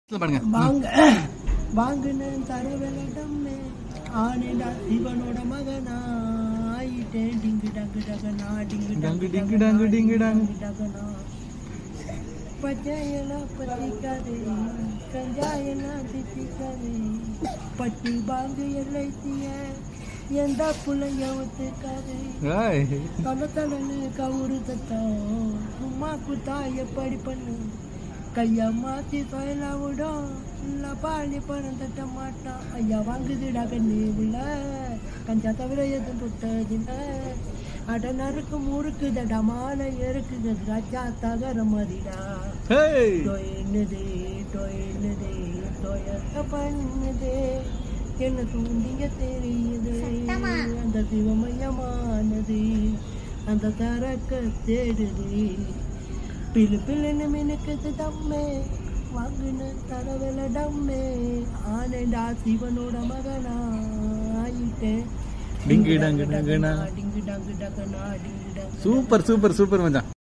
இதுல பாருங்க வாங்க வாங்குன தரவெல்லடம்மே ஆனேடா சிவனோட மகனா ஆயிட்டேன் டிங்கு டங்கு டகனா டிங்கு டங்கு டிங்கு டங்கு டிங்கு டங்கு. டகனா பச்சையெல்லாம் பத்திக்காதே கஞ்சாயெல்லாம் திட்டிக்காதே பட்டி பாங்கு எல்லைத்திய எந்த புள்ளைய ஒத்துக்காதே ஏய், தல தலன்னு கவுரு தட்டம் சும்மா குத்தா எப்படி பண்ணு கைய மாத்தி தொயல விடும் இல்ல பாலி பணம் தட்ட மாட்டான் ஐயா வாங்குதுடா கண்ணு உள்ள கஞ்சா தவிர எதுவும் தொட்டதில்ல அட நறுக்கு முறுக்குதடா மாலை இருக்குது ராஜா தகர மாதிரிடா ஏய். டொயனுதே டொயனுதே டொயத்த பண்ணுதே என்ன தூண்டிங்க தெரியுது அந்த சிவமயமானது அந்த தரக்க தேடுது பிளு பிள்ளைன்னு மினுக்குது தம்மே வாங்குன தரவில டம்மே ஆனேண்டா சிவனோட மகனா ஆயிட்டேன் டிங்கு டங்கு டங்குனா. டிங்கு டங்கு டங்கனா டிங்கு டங்கு சூப்பர் சூப்பர் சூப்பர் மச்சான்